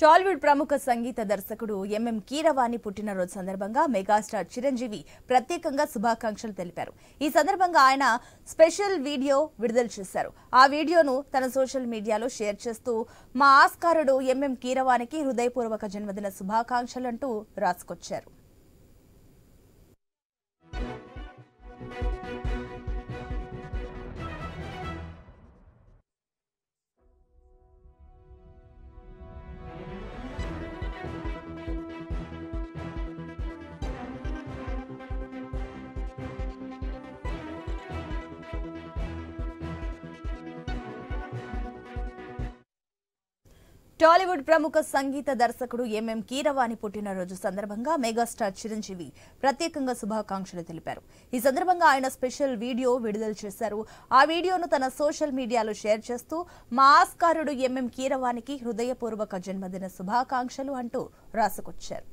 టాలీవుడ్ ప్రముఖ సంగీత దర్శకుడు ఎంఎం కీరవాణి పుట్టినరోజు సందర్భంగా మెగాస్టార్ చిరంజీవి ప్రత్యేకంగా శుభాకాంక్షలు తెలిపారు ఈ సందర్భంగా ఆయన స్పెషల్ వీడియో విడుదల చేశారు ఆ వీడియోను తన సోషల్ మీడియాలో షేర్ చేస్తూ మా ఆస్కారుడు ఎంఎం కీరవానికి హృదయపూర్వక జన్మదిన శుభాకాంక్షలంటూ రాసుకొచ్చారు టాలీవుడ్ ప్రముఖ సంగీత దర్శకుడు ఎంఎం కీరవాణి పుట్టినరోజు సందర్భంగా మెగాస్టార్ చిరంజీవి ప్రత్యేకంగా శుభాకాంక్షలు తెలిపారు ఈ సందర్భంగా ఆయన స్పెషల్ వీడియో విడుదల చేశారు ఆ వీడియోను తన సోషల్ మీడియాలో షేర్ చేస్తూ మా ఆస్కారుడు ఎంఎం కీరవానికి హృదయపూర్వక జన్మదిన శుభాకాంక్షలు అంటూ రాసుకొచ్చారు